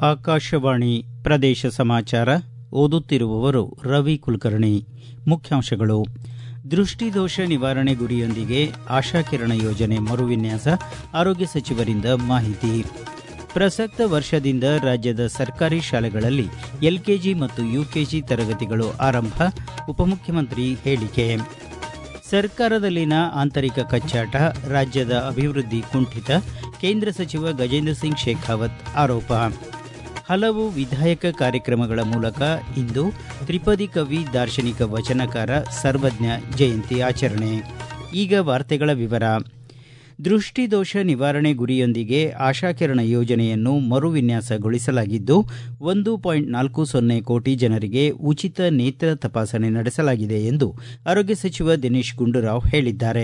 ಆಕಾಶವಾಣಿ ಪ್ರದೇಶ ಸಮಾಚಾರ ಓದುತ್ತಿರುವವರು ರವಿ ಕುಲಕರ್ಣಿ ಮುಖ್ಯಾಂಶಗಳು ದೃಷ್ಟಿದೋಷ ನಿವಾರಣೆ ಗುರಿಯೊಂದಿಗೆ ಆಶಾಕಿರಣ ಯೋಜನೆ ಮರುವಿನ್ಯಾಸ ಆರೋಗ್ಯ ಸಚಿವರಿಂದ ಮಾಹಿತಿ ಪ್ರಸಕ್ತ ವರ್ಷದಿಂದ ರಾಜ್ಯದ ಸರ್ಕಾರಿ ಶಾಲೆಗಳಲ್ಲಿ ಎಲ್ಕೆಜಿ ಮತ್ತು ಯುಕೆಜಿ ತರಗತಿಗಳು ಆರಂಭ ಉಪಮುಖ್ಯಮಂತ್ರಿ ಹೇಳಿಕೆ ಸರ್ಕಾರದಲ್ಲಿನ ಆಂತರಿಕ ಕಚ್ಚಾಟ ರಾಜ್ಯದ ಅಭಿವೃದ್ಧಿ ಕುಂಠಿತ ಕೇಂದ್ರ ಸಚಿವ ಗಜೇಂದ್ರ ಸಿಂಗ್ ಶೇಖಾವತ್ ಆರೋಪ ಹಲವು ವಿಧಾಯಕ ಕಾರ್ಯಕ್ರಮಗಳ ಮೂಲಕ ಇಂದು ತ್ರಿಪದಿ ಕವಿ ದಾರ್ಶನಿಕ ವಚನಕಾರ ಸರ್ವಜ್ಞ ಜಯಂತಿ ಆಚರಣೆ ಈಗ ವಾರ್ತೆಗಳ ವಿವರ ದೃಷ್ಟಿದೋಷ ನಿವಾರಣೆ ಗುರಿಯೊಂದಿಗೆ ಆಶಾಕಿರಣ ಯೋಜನೆಯನ್ನು ಮರುವಿನ್ಯಾಸಗೊಳಿಸಲಾಗಿದ್ದು ಒಂದು ಪಾಯಿಂಟ್ ನಾಲ್ಕು ಸೊನ್ನೆ ಕೋಟಿ ಜನರಿಗೆ ಉಚಿತ ನೇತ್ರ ತಪಾಸಣೆ ನಡೆಸಲಾಗಿದೆ ಎಂದು ಆರೋಗ್ಯ ಸಚಿವ ದಿನೇಶ್ ಗುಂಡೂರಾವ್ ಹೇಳಿದ್ದಾರೆ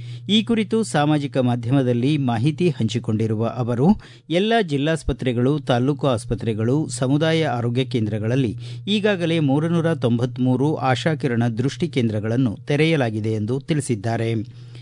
ಈ ಕುರಿತು ಸಾಮಾಜಿಕ ಮಾಧ್ಯಮದಲ್ಲಿ ಮಾಹಿತಿ ಹಂಚಿಕೊಂಡಿರುವ ಅವರು ಎಲ್ಲ ಜಿಲ್ಲಾಸ್ಪತ್ರೆಗಳು ತಾಲೂಕು ಆಸ್ಪತ್ರೆಗಳು ಸಮುದಾಯ ಆರೋಗ್ಯ ಕೇಂದ್ರಗಳಲ್ಲಿ ಈಗಾಗಲೇ ಮೂರುನೂರ ತೊಂಬತ್ಮೂರು ಆಶಾಕಿರಣ ದೃಷ್ಟಿ ಕೇಂದ್ರಗಳನ್ನು ತೆರೆಯಲಾಗಿದೆ ಎಂದು ತಿಳಿಸಿದ್ದಾರೆ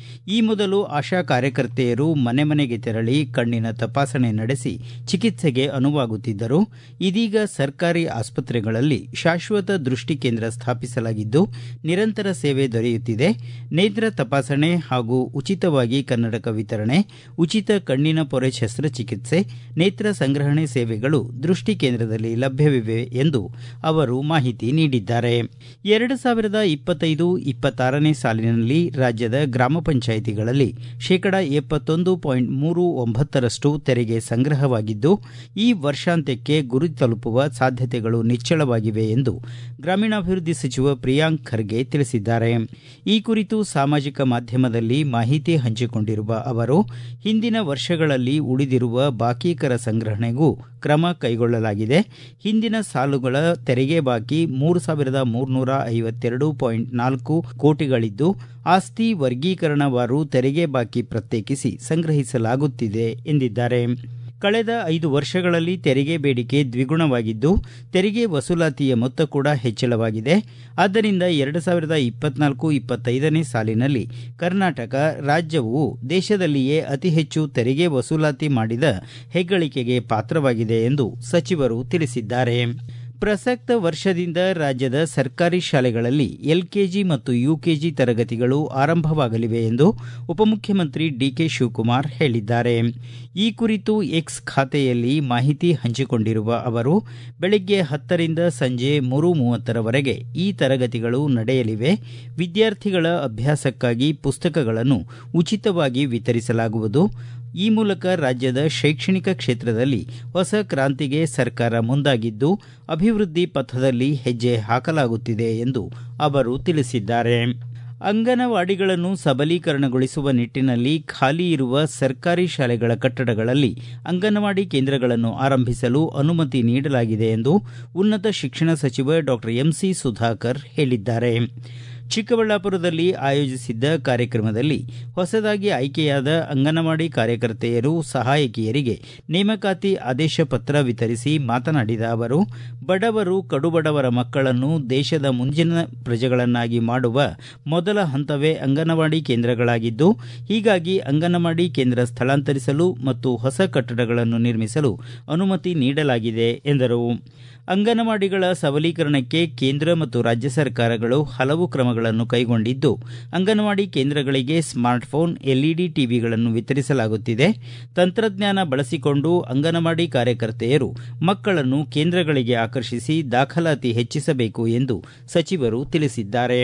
ಈ ಮೊದಲು ಆಶಾ ಕಾರ್ಯಕರ್ತೆಯರು ಮನೆ ಮನೆಗೆ ತೆರಳಿ ಕಣ್ಣಿನ ತಪಾಸಣೆ ನಡೆಸಿ ಚಿಕಿತ್ಸೆಗೆ ಅನುವಾಗುತ್ತಿದ್ದರು ಇದೀಗ ಸರ್ಕಾರಿ ಆಸ್ಪತ್ರೆಗಳಲ್ಲಿ ಶಾಶ್ವತ ದೃಷ್ಟಿ ಕೇಂದ್ರ ಸ್ಥಾಪಿಸಲಾಗಿದ್ದು ನಿರಂತರ ಸೇವೆ ದೊರೆಯುತ್ತಿದೆ ನೇತ್ರ ತಪಾಸಣೆ ಹಾಗೂ ಉಚಿತವಾಗಿ ಕನ್ನಡಕ ವಿತರಣೆ ಉಚಿತ ಕಣ್ಣಿನ ಪೊರೆ ಶಸ್ತ್ರಚಿಕಿತ್ಸೆ ನೇತ್ರ ಸಂಗ್ರಹಣೆ ಸೇವೆಗಳು ದೃಷ್ಟಿ ಕೇಂದ್ರದಲ್ಲಿ ಲಭ್ಯವಿವೆ ಎಂದು ಅವರು ಮಾಹಿತಿ ನೀಡಿದ್ದಾರೆ ಎರಡು ಸಾವಿರದ ಇಪ್ಪತ್ತೈದು ಇಪ್ಪತ್ತಾರನೇ ಸಾಲಿನಲ್ಲಿ ರಾಜ್ಯದ ಗ್ರಾಮ ಪಂಚಾಯಿತಿ ಪಂಚಾಯಿತಿಗಳಲ್ಲಿ ಶೇಕಡಾ ಎಪ್ಪತ್ತೊಂದು ಪಾಯಿಂಟ್ ಮೂರು ಒಂಬತ್ತರಷ್ಟು ತೆರಿಗೆ ಸಂಗ್ರಹವಾಗಿದ್ದು ಈ ವರ್ಷಾಂತ್ಯಕ್ಕೆ ಗುರಿ ತಲುಪುವ ಸಾಧ್ಯತೆಗಳು ನಿಚ್ಚಳವಾಗಿವೆ ಎಂದು ಗ್ರಾಮೀಣಾಭಿವೃದ್ಧಿ ಸಚಿವ ಪ್ರಿಯಾಂಕ್ ಖರ್ಗೆ ತಿಳಿಸಿದ್ದಾರೆ ಈ ಕುರಿತು ಸಾಮಾಜಿಕ ಮಾಧ್ಯಮದಲ್ಲಿ ಮಾಹಿತಿ ಹಂಚಿಕೊಂಡಿರುವ ಅವರು ಹಿಂದಿನ ವರ್ಷಗಳಲ್ಲಿ ಉಳಿದಿರುವ ಬಾಕಿ ಕರ ಸಂಗ್ರಹಣೆಗೂ ಕ್ರಮ ಕೈಗೊಳ್ಳಲಾಗಿದೆ ಹಿಂದಿನ ಸಾಲುಗಳ ತೆರಿಗೆ ಬಾಕಿ ಮೂರು ಸಾವಿರದ ಮೂರ್ನೂರ ಐವತ್ತೆರಡು ಪಾಯಿಂಟ್ ನಾಲ್ಕು ಕೋಟಿಗಳಿದ್ದು ಆಸ್ತಿ ವರ್ಗೀಕರಣವಾರು ತೆರಿಗೆ ಬಾಕಿ ಪ್ರತ್ಯೇಕಿಸಿ ಸಂಗ್ರಹಿಸಲಾಗುತ್ತಿದೆ ಎಂದಿದ್ದಾರೆ ಕಳೆದ ಐದು ವರ್ಷಗಳಲ್ಲಿ ತೆರಿಗೆ ಬೇಡಿಕೆ ದ್ವಿಗುಣವಾಗಿದ್ದು ತೆರಿಗೆ ವಸೂಲಾತಿಯ ಮೊತ್ತ ಕೂಡ ಹೆಚ್ಚಳವಾಗಿದೆ ಆದ್ದರಿಂದ ಎರಡು ಸಾವಿರದ ಇಪ್ಪತ್ನಾಲ್ಕು ಇಪ್ಪತ್ತೈದನೇ ಸಾಲಿನಲ್ಲಿ ಕರ್ನಾಟಕ ರಾಜ್ಯವು ದೇಶದಲ್ಲಿಯೇ ಅತಿ ಹೆಚ್ಚು ತೆರಿಗೆ ವಸೂಲಾತಿ ಮಾಡಿದ ಹೆಗ್ಗಳಿಕೆಗೆ ಪಾತ್ರವಾಗಿದೆ ಎಂದು ಸಚಿವರು ತಿಳಿಸಿದ್ದಾರೆ ಪ್ರಸಕ್ತ ವರ್ಷದಿಂದ ರಾಜ್ಯದ ಸರ್ಕಾರಿ ಶಾಲೆಗಳಲ್ಲಿ ಎಲ್ಕೆಜಿ ಮತ್ತು ಯುಕೆಜಿ ತರಗತಿಗಳು ಆರಂಭವಾಗಲಿವೆ ಎಂದು ಉಪಮುಖ್ಯಮಂತ್ರಿ ಡಿಕೆ ಶಿವಕುಮಾರ್ ಹೇಳಿದ್ದಾರೆ ಈ ಕುರಿತು ಎಕ್ಸ್ ಖಾತೆಯಲ್ಲಿ ಮಾಹಿತಿ ಹಂಚಿಕೊಂಡಿರುವ ಅವರು ಬೆಳಗ್ಗೆ ಹತ್ತರಿಂದ ಸಂಜೆ ಮೂರು ಮೂವತ್ತರವರೆಗೆ ಈ ತರಗತಿಗಳು ನಡೆಯಲಿವೆ ವಿದ್ಯಾರ್ಥಿಗಳ ಅಭ್ಯಾಸಕ್ಕಾಗಿ ಪುಸ್ತಕಗಳನ್ನು ಉಚಿತವಾಗಿ ವಿತರಿಸಲಾಗುವುದು ಈ ಮೂಲಕ ರಾಜ್ಯದ ಶೈಕ್ಷಣಿಕ ಕ್ಷೇತ್ರದಲ್ಲಿ ಹೊಸ ಕ್ರಾಂತಿಗೆ ಸರ್ಕಾರ ಮುಂದಾಗಿದ್ದು ಅಭಿವೃದ್ಧಿ ಪಥದಲ್ಲಿ ಹೆಜ್ಜೆ ಹಾಕಲಾಗುತ್ತಿದೆ ಎಂದು ಅವರು ತಿಳಿಸಿದ್ದಾರೆ ಅಂಗನವಾಡಿಗಳನ್ನು ಸಬಲೀಕರಣಗೊಳಿಸುವ ನಿಟ್ಟಿನಲ್ಲಿ ಖಾಲಿ ಇರುವ ಸರ್ಕಾರಿ ಶಾಲೆಗಳ ಕಟ್ಟಡಗಳಲ್ಲಿ ಅಂಗನವಾಡಿ ಕೇಂದ್ರಗಳನ್ನು ಆರಂಭಿಸಲು ಅನುಮತಿ ನೀಡಲಾಗಿದೆ ಎಂದು ಉನ್ನತ ಶಿಕ್ಷಣ ಸಚಿವ ಡಾಕ್ಟರ್ ಎಂಸಿ ಸುಧಾಕರ್ ಹೇಳಿದ್ದಾರೆ ಚಿಕ್ಕಬಳ್ಳಾಪುರದಲ್ಲಿ ಆಯೋಜಿಸಿದ್ದ ಕಾರ್ಯಕ್ರಮದಲ್ಲಿ ಹೊಸದಾಗಿ ಆಯ್ಕೆಯಾದ ಅಂಗನವಾಡಿ ಕಾರ್ಯಕರ್ತೆಯರು ಸಹಾಯಕಿಯರಿಗೆ ನೇಮಕಾತಿ ಆದೇಶ ಪತ್ರ ವಿತರಿಸಿ ಮಾತನಾಡಿದ ಅವರು ಬಡವರು ಕಡುಬಡವರ ಮಕ್ಕಳನ್ನು ದೇಶದ ಮುಂದಿನ ಪ್ರಜೆಗಳನ್ನಾಗಿ ಮಾಡುವ ಮೊದಲ ಹಂತವೇ ಅಂಗನವಾಡಿ ಕೇಂದ್ರಗಳಾಗಿದ್ದು ಹೀಗಾಗಿ ಅಂಗನವಾಡಿ ಕೇಂದ್ರ ಸ್ಥಳಾಂತರಿಸಲು ಮತ್ತು ಹೊಸ ಕಟ್ಟಡಗಳನ್ನು ನಿರ್ಮಿಸಲು ಅನುಮತಿ ನೀಡಲಾಗಿದೆ ಎಂದರು ಅಂಗನವಾಡಿಗಳ ಸಬಲೀಕರಣಕ್ಕೆ ಕೇಂದ್ರ ಮತ್ತು ರಾಜ್ಯ ಸರ್ಕಾರಗಳು ಹಲವು ಕ್ರಮಗಳನ್ನು ಕೈಗೊಂಡಿದ್ದು ಅಂಗನವಾಡಿ ಕೇಂದ್ರಗಳಿಗೆ ಸ್ಮಾರ್ಟ್ಫೋನ್ ಎಲ್ಇಡಿ ಟಿವಿಗಳನ್ನು ವಿತರಿಸಲಾಗುತ್ತಿದೆ ತಂತ್ರಜ್ಞಾನ ಬಳಸಿಕೊಂಡು ಅಂಗನವಾಡಿ ಕಾರ್ಯಕರ್ತೆಯರು ಮಕ್ಕಳನ್ನು ಕೇಂದ್ರಗಳಿಗೆ ಆಕರ್ಷಿಸಿ ದಾಖಲಾತಿ ಹೆಚ್ಚಿಸಬೇಕು ಎಂದು ಸಚಿವರು ತಿಳಿಸಿದ್ದಾರೆ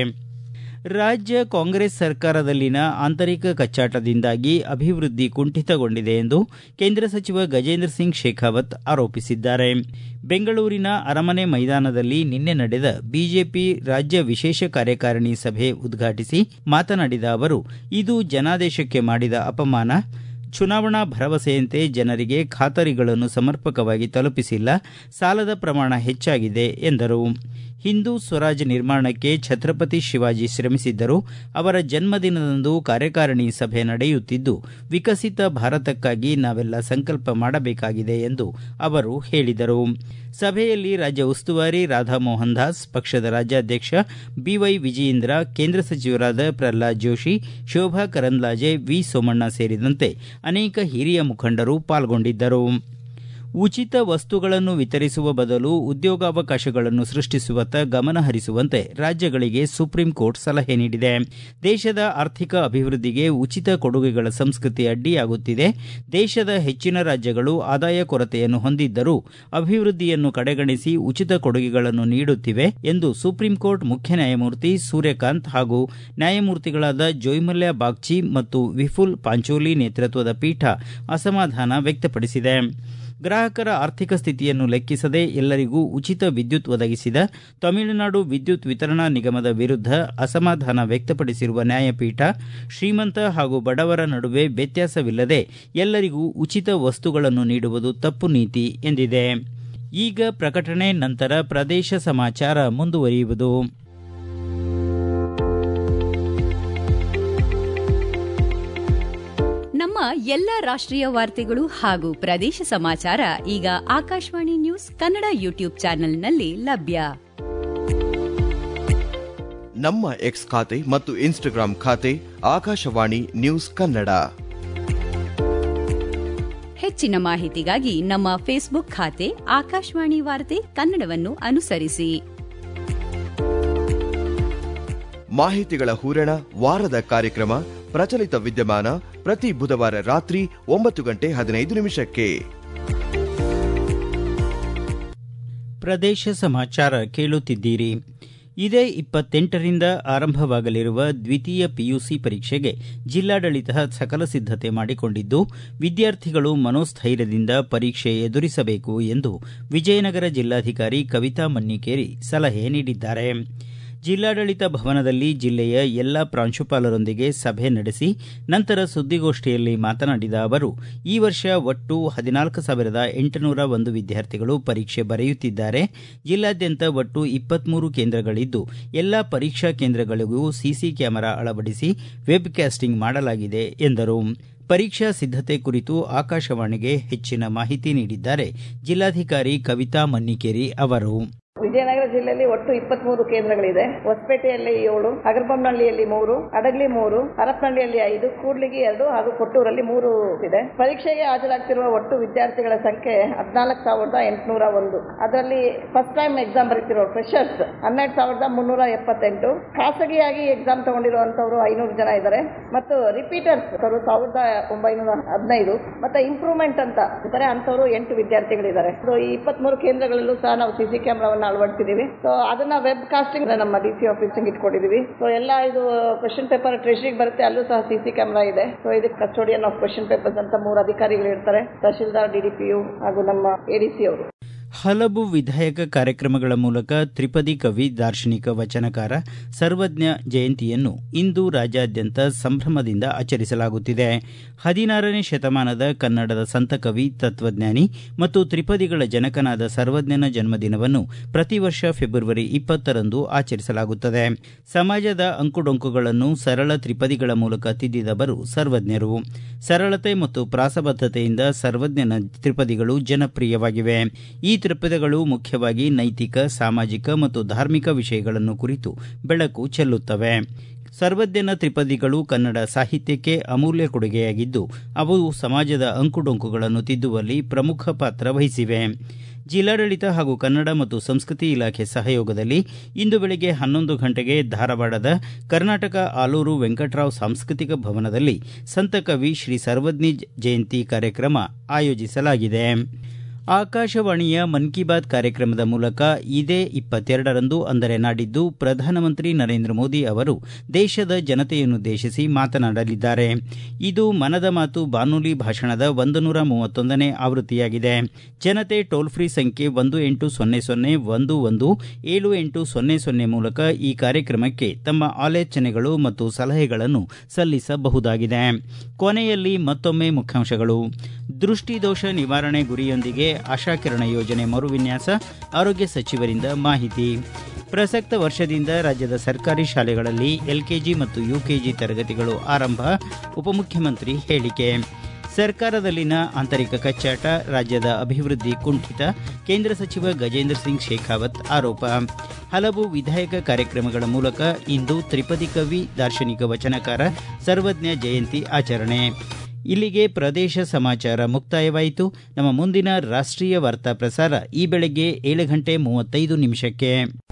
ರಾಜ್ಯ ಕಾಂಗ್ರೆಸ್ ಸರ್ಕಾರದಲ್ಲಿನ ಆಂತರಿಕ ಕಚ್ಚಾಟದಿಂದಾಗಿ ಅಭಿವೃದ್ಧಿ ಕುಂಠಿತಗೊಂಡಿದೆ ಎಂದು ಕೇಂದ್ರ ಸಚಿವ ಗಜೇಂದ್ರ ಸಿಂಗ್ ಶೇಖಾವತ್ ಆರೋಪಿಸಿದ್ದಾರೆ ಬೆಂಗಳೂರಿನ ಅರಮನೆ ಮೈದಾನದಲ್ಲಿ ನಿನ್ನೆ ನಡೆದ ಬಿಜೆಪಿ ರಾಜ್ಯ ವಿಶೇಷ ಕಾರ್ಯಕಾರಿಣಿ ಸಭೆ ಉದ್ಘಾಟಿಸಿ ಮಾತನಾಡಿದ ಅವರು ಇದು ಜನಾದೇಶಕ್ಕೆ ಮಾಡಿದ ಅಪಮಾನ ಚುನಾವಣಾ ಭರವಸೆಯಂತೆ ಜನರಿಗೆ ಖಾತರಿಗಳನ್ನು ಸಮರ್ಪಕವಾಗಿ ತಲುಪಿಸಿಲ್ಲ ಸಾಲದ ಪ್ರಮಾಣ ಹೆಚ್ಚಾಗಿದೆ ಎಂದರು ಹಿಂದೂ ಸ್ವರಾಜ್ ನಿರ್ಮಾಣಕ್ಕೆ ಛತ್ರಪತಿ ಶಿವಾಜಿ ಶ್ರಮಿಸಿದ್ದರು ಅವರ ಜನ್ಮದಿನದಂದು ಕಾರ್ಯಕಾರಿಣಿ ಸಭೆ ನಡೆಯುತ್ತಿದ್ದು ವಿಕಸಿತ ಭಾರತಕ್ಕಾಗಿ ನಾವೆಲ್ಲ ಸಂಕಲ್ಪ ಮಾಡಬೇಕಾಗಿದೆ ಎಂದು ಅವರು ಹೇಳಿದರು ಸಭೆಯಲ್ಲಿ ರಾಜ್ಯ ಉಸ್ತುವಾರಿ ರಾಧಾಮೋಹನ್ ದಾಸ್ ಪಕ್ಷದ ರಾಜ್ಯಾಧ್ಯಕ್ಷ ಬಿವೈ ವಿಜಯೇಂದ್ರ ಕೇಂದ್ರ ಸಚಿವರಾದ ಪ್ರಹ್ಲಾದ್ ಜೋಶಿ ಶೋಭಾ ಕರಂದ್ಲಾಜೆ ವಿ ಸೋಮಣ್ಣ ಸೇರಿದಂತೆ ಅನೇಕ ಹಿರಿಯ ಮುಖಂಡರು ಪಾಲ್ಗೊಂಡಿದ್ದರು ಉಚಿತ ವಸ್ತುಗಳನ್ನು ವಿತರಿಸುವ ಬದಲು ಉದ್ಯೋಗಾವಕಾಶಗಳನ್ನು ಸೃಷ್ಟಿಸುವತ್ತ ಗಮನ ಹರಿಸುವಂತೆ ರಾಜ್ಯಗಳಿಗೆ ಸುಪ್ರೀಂ ಕೋರ್ಟ್ ಸಲಹೆ ನೀಡಿದೆ ದೇಶದ ಆರ್ಥಿಕ ಅಭಿವೃದ್ಧಿಗೆ ಉಚಿತ ಕೊಡುಗೆಗಳ ಸಂಸ್ಕೃತಿ ಅಡ್ಡಿಯಾಗುತ್ತಿದೆ ದೇಶದ ಹೆಚ್ಚಿನ ರಾಜ್ಯಗಳು ಆದಾಯ ಕೊರತೆಯನ್ನು ಹೊಂದಿದ್ದರೂ ಅಭಿವೃದ್ಧಿಯನ್ನು ಕಡೆಗಣಿಸಿ ಉಚಿತ ಕೊಡುಗೆಗಳನ್ನು ನೀಡುತ್ತಿವೆ ಎಂದು ಸುಪ್ರೀಂ ಕೋರ್ಟ್ ಮುಖ್ಯ ನ್ಯಾಯಮೂರ್ತಿ ಸೂರ್ಯಕಾಂತ್ ಹಾಗೂ ನ್ಯಾಯಮೂರ್ತಿಗಳಾದ ಜೊಯ್ಮಲ್ಯ ಬಾಗ್ಚಿ ಮತ್ತು ವಿಫುಲ್ ಪಾಂಚೋಲಿ ನೇತೃತ್ವದ ಪೀಠ ಅಸಮಾಧಾನ ವ್ಯಕ್ತಪಡಿಸಿದೆ ಗ್ರಾಹಕರ ಆರ್ಥಿಕ ಸ್ಥಿತಿಯನ್ನು ಲೆಕ್ಕಿಸದೆ ಎಲ್ಲರಿಗೂ ಉಚಿತ ವಿದ್ಯುತ್ ಒದಗಿಸಿದ ತಮಿಳುನಾಡು ವಿದ್ಯುತ್ ವಿತರಣಾ ನಿಗಮದ ವಿರುದ್ಧ ಅಸಮಾಧಾನ ವ್ಯಕ್ತಪಡಿಸಿರುವ ನ್ಯಾಯಪೀಠ ಶ್ರೀಮಂತ ಹಾಗೂ ಬಡವರ ನಡುವೆ ವ್ಯತ್ಯಾಸವಿಲ್ಲದೆ ಎಲ್ಲರಿಗೂ ಉಚಿತ ವಸ್ತುಗಳನ್ನು ನೀಡುವುದು ತಪ್ಪು ನೀತಿ ಎಂದಿದೆ ಈಗ ಪ್ರಕಟಣೆ ನಂತರ ಪ್ರದೇಶ ಸಮಾಚಾರ ಮುಂದುವರಿಯುವುದು ನಮ್ಮ ಎಲ್ಲ ರಾಷ್ಟ್ರೀಯ ವಾರ್ತೆಗಳು ಹಾಗೂ ಪ್ರದೇಶ ಸಮಾಚಾರ ಈಗ ಆಕಾಶವಾಣಿ ನ್ಯೂಸ್ ಕನ್ನಡ ಯೂಟ್ಯೂಬ್ ಚಾನೆಲ್ನಲ್ಲಿ ಲಭ್ಯ ನಮ್ಮ ಎಕ್ಸ್ ಖಾತೆ ಮತ್ತು ಇನ್ಸ್ಟಾಗ್ರಾಂ ಖಾತೆ ಆಕಾಶವಾಣಿ ನ್ಯೂಸ್ ಕನ್ನಡ ಹೆಚ್ಚಿನ ಮಾಹಿತಿಗಾಗಿ ನಮ್ಮ ಫೇಸ್ಬುಕ್ ಖಾತೆ ಆಕಾಶವಾಣಿ ವಾರ್ತೆ ಕನ್ನಡವನ್ನು ಅನುಸರಿಸಿ ಮಾಹಿತಿಗಳ ಹೂರಣ ವಾರದ ಕಾರ್ಯಕ್ರಮ ಪ್ರಚಲಿತ ವಿದ್ಯಮಾನ ಪ್ರತಿ ಬುಧವಾರ ರಾತ್ರಿ ಒಂಬತ್ತು ಗಂಟೆ ಹದಿನೈದು ನಿಮಿಷಕ್ಕೆ ಪ್ರದೇಶ ಸಮಾಚಾರ ಕೇಳುತ್ತಿದ್ದೀರಿ ಇದೇ ಇಪ್ಪತ್ತೆಂಟರಿಂದ ಆರಂಭವಾಗಲಿರುವ ದ್ವಿತೀಯ ಪಿಯುಸಿ ಪರೀಕ್ಷೆಗೆ ಜಿಲ್ಲಾಡಳಿತ ಸಕಲ ಸಿದ್ಧತೆ ಮಾಡಿಕೊಂಡಿದ್ದು ವಿದ್ಯಾರ್ಥಿಗಳು ಮನೋಸ್ಥೈರ್ಯದಿಂದ ಪರೀಕ್ಷೆ ಎದುರಿಸಬೇಕು ಎಂದು ವಿಜಯನಗರ ಜಿಲ್ಲಾಧಿಕಾರಿ ಕವಿತಾ ಮನ್ನಿಕೇರಿ ಸಲಹೆ ನೀಡಿದ್ದಾರೆ ಜಿಲ್ಲಾಡಳಿತ ಭವನದಲ್ಲಿ ಜಿಲ್ಲೆಯ ಎಲ್ಲ ಪ್ರಾಂಶುಪಾಲರೊಂದಿಗೆ ಸಭೆ ನಡೆಸಿ ನಂತರ ಸುದ್ದಿಗೋಷ್ಠಿಯಲ್ಲಿ ಮಾತನಾಡಿದ ಅವರು ಈ ವರ್ಷ ಒಟ್ಟು ಹದಿನಾಲ್ಕು ಸಾವಿರದ ಎಂಟುನೂರ ಒಂದು ವಿದ್ಯಾರ್ಥಿಗಳು ಪರೀಕ್ಷೆ ಬರೆಯುತ್ತಿದ್ದಾರೆ ಜಿಲ್ಲಾದ್ಯಂತ ಒಟ್ಟು ಇಪ್ಪತ್ಮೂರು ಕೇಂದ್ರಗಳಿದ್ದು ಎಲ್ಲ ಪರೀಕ್ಷಾ ಕೇಂದ್ರಗಳಿಗೂ ಸಿಸಿ ಕ್ಯಾಮೆರಾ ಅಳವಡಿಸಿ ವೆಬ್ ಕ್ಯಾಸ್ಟಿಂಗ್ ಮಾಡಲಾಗಿದೆ ಎಂದರು ಪರೀಕ್ಷಾ ಸಿದ್ಧತೆ ಕುರಿತು ಆಕಾಶವಾಣಿಗೆ ಹೆಚ್ಚಿನ ಮಾಹಿತಿ ನೀಡಿದ್ದಾರೆ ಜಿಲ್ಲಾಧಿಕಾರಿ ಕವಿತಾ ಮನ್ನಿಕೇರಿ ಅವರು ವಿಜಯನಗರ ಜಿಲ್ಲೆಯಲ್ಲಿ ಒಟ್ಟು ಇಪ್ಪತ್ಮೂರು ಕೇಂದ್ರಗಳಿದೆ ಹೊಸಪೇಟೆಯಲ್ಲಿ ಏಳು ಹಗರಬೊಮ್ಮನಹಳ್ಳಿಯಲ್ಲಿ ಮೂರು ಅಡಗ್ಲಿ ಮೂರು ಹರಪನಹಳ್ಳಿಯಲ್ಲಿ ಐದು ಕೂಡ್ಲಿಗಿ ಎರಡು ಹಾಗೂ ಕೊಟ್ಟೂರಲ್ಲಿ ಮೂರು ಇದೆ ಪರೀಕ್ಷೆಗೆ ಹಾಜರಾಗ್ತಿರುವ ಒಟ್ಟು ವಿದ್ಯಾರ್ಥಿಗಳ ಸಂಖ್ಯೆ ಹದಿನಾಲ್ಕು ಸಾವಿರದ ಎಂಟುನೂರ ಒಂದು ಅದರಲ್ಲಿ ಫಸ್ಟ್ ಟೈಮ್ ಎಕ್ಸಾಮ್ ಬರೀತಿರೋ ಫ್ರೆಶರ್ಸ್ ಹನ್ನೆರಡು ಸಾವಿರದ ಮುನ್ನೂರ ಎಪ್ಪತ್ತೆಂಟು ಖಾಸಗಿಯಾಗಿ ಎಕ್ಸಾಮ್ ತಗೊಂಡಿರುವಂತವರು ಐನೂರು ಜನ ಇದ್ದಾರೆ ಮತ್ತು ರಿಪೀಟರ್ಸ್ ಅವರು ಸಾವಿರದ ಒಂಬೈನೂರ ಹದಿನೈದು ಮತ್ತೆ ಇಂಪ್ರೂವ್ಮೆಂಟ್ ಅಂತ ಇದ್ದಾರೆ ಅಂತವರು ಎಂಟು ವಿದ್ಯಾರ್ಥಿಗಳಿದ್ದಾರೆ ಸೊ ಈ ಇಪ್ಪತ್ಮೂರು ಕೇಂದ್ರಗಳಲ್ಲೂ ಸಹ ನಾವು ಸಿಸಿ ಕ್ಯಾಮ್ರಾವನ್ನು ಅಳವಡಿಸಿದೀವಿ ಸೊ ಅದನ್ನ ವೆಬ್ ಕಾಸ್ಟಿಂಗ್ ನಮ್ಮ ಡಿ ಸಿ ಆಫೀಸ್ ಇಟ್ಕೊಂಡಿದೀವಿ ಸೊ ಎಲ್ಲ ಇದು ಕ್ವಶನ್ ಪೇಪರ್ ಟ್ರೆಷರಿಗೆ ಬರುತ್ತೆ ಅಲ್ಲೂ ಸಹ ಸಿಸಿ ಕ್ಯಾಮ್ರಾ ಇದೆ ಸೊ ಇದಕ್ಕೆ ಕಸ್ಟೋಡಿಯನ್ ಆಫ್ ಕ್ವಶನ್ ಪೇಪರ್ಸ್ ಅಂತ ಮೂರು ಅಧಿಕಾರಿಗಳು ಇರ್ತಾರೆ ತಹಶೀಲ್ದಾರ್ ಡಿಡಿಪಿಯು ಹಾಗೂ ನಮ್ಮ ಎಡಿಸಿ ಅವರು ಹಲವು ವಿಧಾಯಕ ಕಾರ್ಯಕ್ರಮಗಳ ಮೂಲಕ ತ್ರಿಪದಿ ಕವಿ ದಾರ್ಶನಿಕ ವಚನಕಾರ ಸರ್ವಜ್ಞ ಜಯಂತಿಯನ್ನು ಇಂದು ರಾಜ್ಯಾದ್ಯಂತ ಸಂಭ್ರಮದಿಂದ ಆಚರಿಸಲಾಗುತ್ತಿದೆ ಹದಿನಾರನೇ ಶತಮಾನದ ಕನ್ನಡದ ಸಂತಕವಿ ತತ್ವಜ್ಞಾನಿ ಮತ್ತು ತ್ರಿಪದಿಗಳ ಜನಕನಾದ ಸರ್ವಜ್ಞನ ಜನ್ಮದಿನವನ್ನು ಪ್ರತಿ ವರ್ಷ ಫೆಬ್ರವರಿ ಇಪ್ಪತ್ತರಂದು ಆಚರಿಸಲಾಗುತ್ತದೆ ಸಮಾಜದ ಅಂಕುಡೊಂಕುಗಳನ್ನು ಸರಳ ತ್ರಿಪದಿಗಳ ಮೂಲಕ ತಿದ್ದಿದವರು ಸರ್ವಜ್ಞರು ಸರಳತೆ ಮತ್ತು ಪ್ರಾಸಬದ್ಧತೆಯಿಂದ ಸರ್ವಜ್ಞನ ತ್ರಿಪದಿಗಳು ಜನಪ್ರಿಯವಾಗಿವೆ ಈ ತ್ರಿಪದಿಗಳು ಮುಖ್ಯವಾಗಿ ನೈತಿಕ ಸಾಮಾಜಿಕ ಮತ್ತು ಧಾರ್ಮಿಕ ವಿಷಯಗಳನ್ನು ಕುರಿತು ಬೆಳಕು ಚೆಲ್ಲುತ್ತವೆ ಸರ್ವಜ್ಞನ ತ್ರಿಪದಿಗಳು ಕನ್ನಡ ಸಾಹಿತ್ಯಕ್ಕೆ ಅಮೂಲ್ಯ ಕೊಡುಗೆಯಾಗಿದ್ದು ಅವು ಸಮಾಜದ ಅಂಕುಡೊಂಕುಗಳನ್ನು ತಿದ್ದುವಲ್ಲಿ ಪ್ರಮುಖ ಪಾತ್ರ ವಹಿಸಿವೆ ಜಿಲ್ಲಾಡಳಿತ ಹಾಗೂ ಕನ್ನಡ ಮತ್ತು ಸಂಸ್ಕೃತಿ ಇಲಾಖೆ ಸಹಯೋಗದಲ್ಲಿ ಇಂದು ಬೆಳಗ್ಗೆ ಹನ್ನೊಂದು ಗಂಟೆಗೆ ಧಾರವಾಡದ ಕರ್ನಾಟಕ ಆಲೂರು ವೆಂಕಟರಾವ್ ಸಾಂಸ್ಕೃತಿಕ ಭವನದಲ್ಲಿ ಸಂತಕವಿ ಶ್ರೀ ಸರ್ವಜ್ಞ ಜಯಂತಿ ಕಾರ್ಯಕ್ರಮ ಆಯೋಜಿಸಲಾಗಿದೆ ಆಕಾಶವಾಣಿಯ ಮನ್ ಕಿ ಬಾತ್ ಕಾರ್ಯಕ್ರಮದ ಮೂಲಕ ಇದೇ ಇಪ್ಪತ್ತೆರಡರಂದು ಅಂದರೆ ನಾಡಿದ್ದು ಪ್ರಧಾನಮಂತ್ರಿ ನರೇಂದ್ರ ಮೋದಿ ಅವರು ದೇಶದ ಜನತೆಯನ್ನುದ್ದೇಶಿಸಿ ಮಾತನಾಡಲಿದ್ದಾರೆ ಇದು ಮನದ ಮಾತು ಬಾನುಲಿ ಭಾಷಣದ ಒಂದು ನೂರ ಮೂವತ್ತೊಂದನೇ ಆವೃತ್ತಿಯಾಗಿದೆ ಜನತೆ ಟೋಲ್ ಫ್ರೀ ಸಂಖ್ಯೆ ಒಂದು ಎಂಟು ಸೊನ್ನೆ ಸೊನ್ನೆ ಒಂದು ಒಂದು ಏಳು ಎಂಟು ಸೊನ್ನೆ ಸೊನ್ನೆ ಮೂಲಕ ಈ ಕಾರ್ಯಕ್ರಮಕ್ಕೆ ತಮ್ಮ ಆಲೋಚನೆಗಳು ಮತ್ತು ಸಲಹೆಗಳನ್ನು ಸಲ್ಲಿಸಬಹುದಾಗಿದೆ ಕೊನೆಯಲ್ಲಿ ಮತ್ತೊಮ್ಮೆ ಮುಖ್ಯಾಂಶಗಳು ದೃಷ್ಟಿದೋಷ ನಿವಾರಣೆ ಗುರಿಯೊಂದಿಗೆ ಆಶಾಕಿರಣ ಯೋಜನೆ ಮರುವಿನ್ಯಾಸ ಆರೋಗ್ಯ ಸಚಿವರಿಂದ ಮಾಹಿತಿ ಪ್ರಸಕ್ತ ವರ್ಷದಿಂದ ರಾಜ್ಯದ ಸರ್ಕಾರಿ ಶಾಲೆಗಳಲ್ಲಿ ಎಲ್ಕೆಜಿ ಮತ್ತು ಯುಕೆಜಿ ತರಗತಿಗಳು ಆರಂಭ ಉಪಮುಖ್ಯಮಂತ್ರಿ ಹೇಳಿಕೆ ಸರ್ಕಾರದಲ್ಲಿನ ಆಂತರಿಕ ಕಚ್ಚಾಟ ರಾಜ್ಯದ ಅಭಿವೃದ್ಧಿ ಕುಂಠಿತ ಕೇಂದ್ರ ಸಚಿವ ಗಜೇಂದ್ರ ಸಿಂಗ್ ಶೇಖಾವತ್ ಆರೋಪ ಹಲವು ವಿಧಾಯಕ ಕಾರ್ಯಕ್ರಮಗಳ ಮೂಲಕ ಇಂದು ತ್ರಿಪದಿ ಕವಿ ದಾರ್ಶನಿಕ ವಚನಕಾರ ಸರ್ವಜ್ಞ ಜಯಂತಿ ಆಚರಣೆ ಇಲ್ಲಿಗೆ ಪ್ರದೇಶ ಸಮಾಚಾರ ಮುಕ್ತಾಯವಾಯಿತು ನಮ್ಮ ಮುಂದಿನ ರಾಷ್ಟೀಯ ವಾರ್ತಾ ಪ್ರಸಾರ ಈ ಬೆಳಗ್ಗೆ ಏಳು ಗಂಟೆ ಮೂವತ್ತೈದು ನಿಮಿಷಕ್ಕೆ